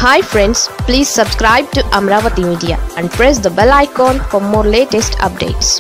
hi friends please subscribe to Amaravati media and press the bell icon for more latest updates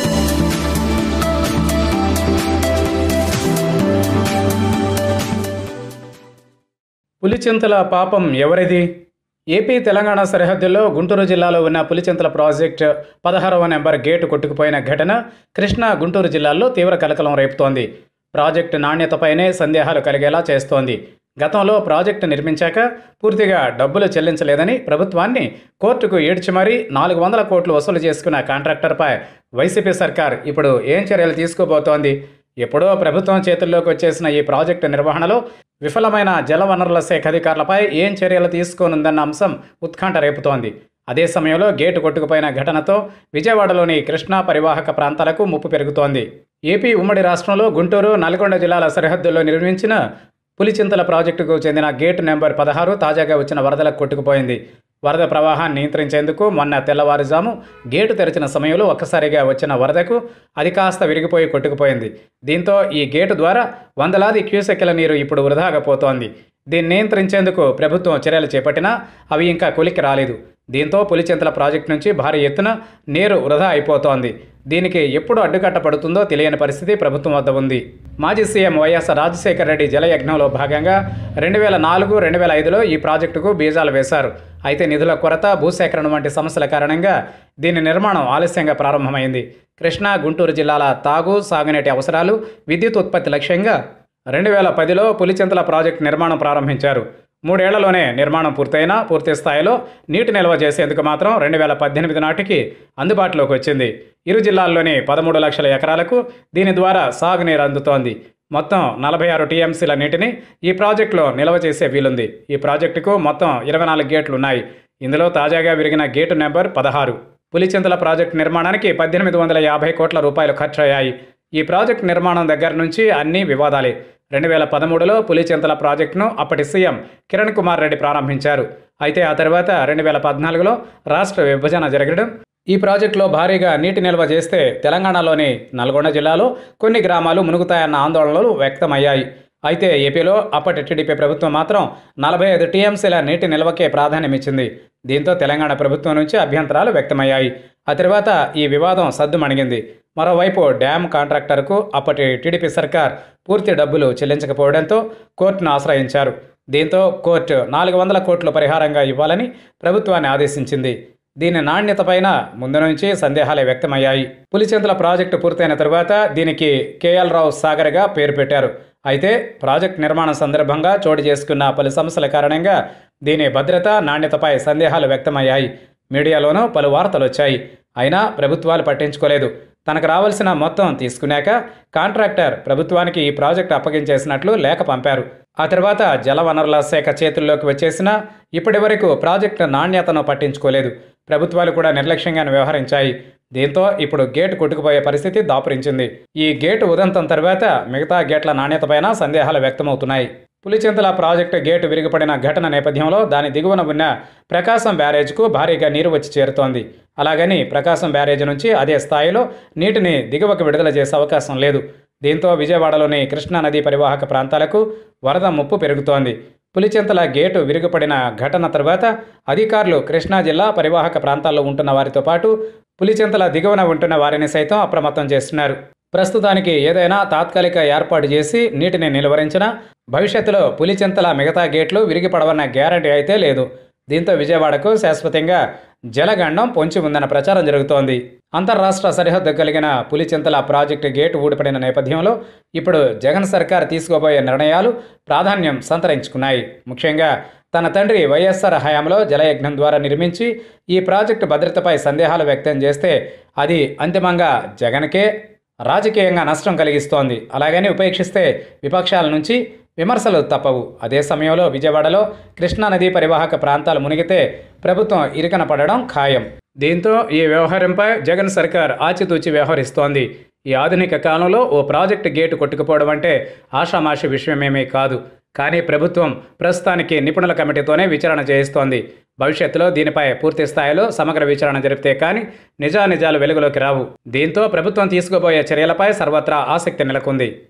Pulichintala పాపం ఎవరిది AP Telangana సరిహద్దుల్లో గుంటూరు జిల్లాలో ఉన్న Pulichintala project పదహారవ నెంబర్ గేటు కొట్టుకుపోయిన ఘటన కృష్ణా గుంటూరు జిల్లాల్లో తీవ్ర కలకలం రేపుతోంది ప్రాజెక్టు నాణ్యతపైనే సందేహాలు కలిగేలా చేస్తోంది గతంలో ప్రాజెక్టు నిర్మించాక పూర్తిగా డబ్బులు చెల్లించలేదని ప్రభుత్వాన్ని కోర్టుకు ఏడ్చి మరీ నాలుగు వందల కోట్లు వసూలు చేసుకున్న కాంట్రాక్టర్పై వైసీపీ సర్కార్ ఇప్పుడు ఏం చర్యలు తీసుకోబోతోంది ఎప్పుడో ప్రభుత్వం చేతుల్లోకి వచ్చేసిన ఈ ప్రాజెక్టు నిర్వహణలో విఫలమైన జలవనరుల శాఖ అధికారులపై ఏం చర్యలు తీసుకోనుందన్న అంశం ఉత్కంఠ రేపుతోంది అదే సమయంలో గేటు కొట్టుకుపోయిన ఘటనతో విజయవాడలోని కృష్ణా పరివాహక ప్రాంతాలకు ముప్పు పెరుగుతోంది ఏపీ ఉమ్మడి రాష్ట్రంలో గుంటూరు నల్గొండ జిల్లాల సరిహద్దుల్లో నిర్మించిన పులిచింతల ప్రాజెక్టుకు చెందిన గేటు నెంబర్ పదహారు తాజాగా వచ్చిన వరదలకు కొట్టుకుపోయింది వరద ప్రవాహాన్ని నియంత్రించేందుకు మొన్న తెల్లవారుజాము గేటు తెరిచిన సమయంలో ఒక్కసారిగా వచ్చిన వరదకు అది కాస్త విరిగిపోయి కొట్టుకుపోయింది దీంతో ఈ గేటు ద్వారా వందలాది క్యూసెక్ల నీరు ఇప్పుడు వృధాగా పోతోంది దీన్ని నియంత్రించేందుకు ప్రభుత్వం చర్యలు చేపట్టినా అవి ఇంకా కొలికి రాలేదు దీంతో పులిచింతల ప్రాజెక్టు నుంచి భారీ ఎత్తున నీరు వృధా అయిపోతోంది దీనికి ఎప్పుడు అడ్డుకట్ట పడుతుందో తెలియని పరిస్థితి ప్రభుత్వం వద్ద ఉంది మాజీ సీఎం వైఎస్ రాజశేఖర రెడ్డి జలయజ్ఞంలో భాగంగా రెండు వేల నాలుగు రెండు వేల ఐదులో ఈ ప్రాజెక్టుకు బీజాలు వేశారు అయితే నిధుల కొరత భూసేకరణ వంటి సమస్యల కారణంగా దీని నిర్మాణం ఆలస్యంగా ప్రారంభమైంది కృష్ణా గుంటూరు జిల్లాల తాగు సాగునీటి అవసరాలు విద్యుత్ ఉత్పత్తి లక్ష్యంగా రెండు వేల పదిలో పులిచింతల ప్రాజెక్టు నిర్మాణం ప్రారంభించారు మూడేళ్లలోనే నిర్మాణం పూర్తయినా పూర్తి స్థాయిలో నీటి నిల్వ చేసేందుకు మాత్రం రెండు వేల పద్దెనిమిది నాటికి అందుబాటులోకి వచ్చింది ఇరు జిల్లాల్లోని పదమూడు లక్షల ఎకరాలకు దీని ద్వారా సాగునీరు అందుతోంది మొత్తం నలభై ఆరు టీఎంసీల నీటిని ఈ ప్రాజెక్టులో నిల్వ చేసే వీలుంది ఈ ప్రాజెక్టుకు మొత్తం ఇరవై నాలుగు గేట్లు ఉన్నాయి ఇందులో తాజాగా విరిగిన గేటు నెంబర్ పదహారు పులిచింతల ప్రాజెక్టు నిర్మాణానికి పద్దెనిమిది వందల యాభై కోట్ల రూపాయలు ఖర్చయ్యాయి ఈ ప్రాజెక్టు నిర్మాణం దగ్గర నుంచి అన్ని వివాదాలే రెండు వేల పదమూడులో పులిచింతల ప్రాజెక్టును అప్పటి సీఎం కిరణ్ కుమార్ రెడ్డి ప్రారంభించారు అయితే ఆ తర్వాత రెండు వేల పద్నాలుగులో రాష్ట్ర విభజన జరగడం ఈ ప్రాజెక్టులో భారీగా నీటి నిల్వ చేస్తే తెలంగాణలోని నల్గొండ జిల్లాలో కొన్ని గ్రామాలు మునుగుతాయన్న ఆందోళనలు వ్యక్తమయ్యాయి అయితే ఏపీలో అప్పటి టీడీపీ ప్రభుత్వం మాత్రం నలభై ఐదు టీఎంసీల నీటి నిల్వకే ప్రాధాన్యమిచ్చింది దీంతో తెలంగాణ ప్రభుత్వం నుంచి అభ్యంతరాలు వ్యక్తమయ్యాయి ఆ తర్వాత ఈ వివాదం సద్దుమణిగింది మరోవైపు డ్యామ్ కాంట్రాక్టర్కు అప్పటి టీడీపీ సర్కార్ పూర్తి డబ్బులు చెల్లించకపోవడంతో కోర్టును ఆశ్రయించారు దీంతో కోర్టు నాలుగు వందల కోట్లు పరిహారంగా ఇవ్వాలని ప్రభుత్వాన్ని ఆదేశించింది దీని నాణ్యతపైన ముందు నుంచి సందేహాలే వ్యక్తమయ్యాయి పులిచెంతల ప్రాజెక్టు పూర్తయిన తరువాత దీనికి కేఎల్ రావు సాగర్గా పేరు పెట్టారు అయితే ప్రాజెక్ట్ నిర్మాణం సందర్భంగా చోటు చేసుకున్న పలు సమస్యల కారణంగా దీని భద్రత నాణ్యతపై సందేహాలు వ్యక్తమయ్యాయి మీడియాలోనూ పలు వార్తలు వచ్చాయి అయినా ప్రభుత్వాలు పట్టించుకోలేదు తనకు రావాల్సిన మొత్తం తీసుకున్నాక కాంట్రాక్టర్ ప్రభుత్వానికి ఈ ప్రాజెక్టు అప్పగించేసినట్లు లేఖ పంపారు ఆ తర్వాత జలవనరుల శాఖ చేతుల్లోకి వచ్చేసినా ఇప్పటి వరకు ప్రాజెక్టు నాణ్యతను పట్టించుకోలేదు ప్రభుత్వాలు కూడా నిర్లక్ష్యంగానే వ్యవహరించాయి దీంతో ఇప్పుడు గేటు కొట్టుకుపోయే పరిస్థితి దాపురించింది ఈ గేటు ఉదంతం తర్వాత మిగతా గేట్ల నాణ్యతపైన సందేహాలు వ్యక్తమవుతున్నాయి పులిచింతల ప్రాజెక్టు గేటు విరిగిపడిన ఘటన నేపథ్యంలో దాని దిగువన ఉన్న ప్రకాశం బ్యారేజ్కు భారీగా నీరు వచ్చి చేరుతోంది అలాగని ప్రకాశం బ్యారేజ్ నుంచి అదే స్థాయిలో నీటిని దిగువకు విడుదల చేసే అవకాశం లేదు దీంతో విజయవాడలోని కృష్ణా నదీ పరివాహక ప్రాంతాలకు వరద ముప్పు పెరుగుతోంది పులిచింతల గేటు విరిగిపడిన ఘటన తర్వాత అధికారులు కృష్ణా జిల్లా పరివాహక ప్రాంతాల్లో ఉంటున్న వారితో పాటు పులిచింతల దిగువన ఉంటున్న వారిని సైతం అప్రమత్తం చేస్తున్నారు ప్రస్తుతానికి ఏదైనా తాత్కాలిక ఏర్పాటు చేసి నీటిని నిలువరించినా భవిష్యత్తులో పులిచింతల మిగతా గేట్లు విరిగిపడవన్న గ్యారంటీ అయితే లేదు దీంతో విజయవాడకు శాశ్వతంగా జలగండం పొంచి ఉందన్న ప్రచారం జరుగుతోంది అంతర్రాష్ట్ర సరిహద్దు కలిగిన పులిచింతల ప్రాజెక్టు గేటు ఊడిపడిన నేపథ్యంలో ఇప్పుడు జగన్ సర్కార్ తీసుకోబోయే నిర్ణయాలు ప్రాధాన్యం సంతరించుకున్నాయి ముఖ్యంగా తన తండ్రి వైఎస్ఆర్ హయాంలో జలయజ్ఞం ద్వారా నిర్మించి ఈ ప్రాజెక్టు భద్రతపై సందేహాలు వ్యక్తం చేస్తే అది అంతిమంగా జగన్కే రాజకీయంగా నష్టం కలిగిస్తోంది అలాగని ఉపేక్షిస్తే విపక్షాల నుంచి విమర్శలు తప్పవు అదే సమయంలో విజయవాడలో కృష్ణానదీ పరివాహక ప్రాంతాలు మునిగితే ప్రభుత్వం ఇరుకన పడడం ఖాయం దీంతో ఈ వ్యవహారంపై జగన్ సర్కార్ ఆచితూచి వ్యవహరిస్తోంది ఈ ఆధునిక కాలంలో ఓ ప్రాజెక్టు గేటు కొట్టుకుపోవడం అంటే ఆషామాషి విషయమేమీ కాదు కానీ ప్రభుత్వం ప్రస్తుతానికి నిపుణుల కమిటీతోనే విచారణ చేయిస్తోంది భవిష్యత్తులో దీనిపై పూర్తి స్థాయిలో సమగ్ర విచారణ జరిపితే కానీ నిజానిజాలు వెలుగులోకి రావు దీంతో ప్రభుత్వం తీసుకోబోయే చర్యలపై సర్వత్రా ఆసక్తి నెలకొంది